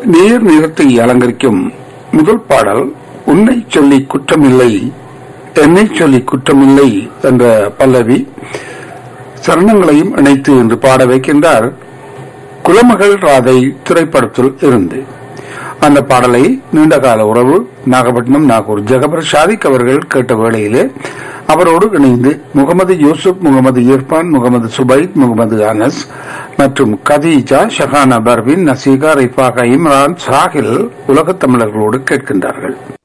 நீர் நிறத்தை அலங்கரிக்கும் முதல் பாடல் உன்னை சொல்லி குற்றமில்லை என்னை சொல்லி குற்றமில்லை என்ற பல்லவி சரணங்களையும் இணைத்து என்று பாட வைக்கின்றார் குலமகள் ராதை திரைப்படத்தில் இருந்து அந்த பாடலை நீண்டகால உறவு நாகப்பட்டினம் நாகூர் ஜெகபர் ஷாதிக் அவர்கள் கேட்ட வேளையிலே அவரோடு இணைந்து முகமது யூசுப் முகமது இர்பான் முகமது சுபைத் முகமது அனஸ் மற்றும் கதீஜா ஷஹானா பர்வின் நசீகா ரிஃபாகா இம்ரான் சாஹில் உலகத் தமிழர்களோடு கேட்கின்றார்கள்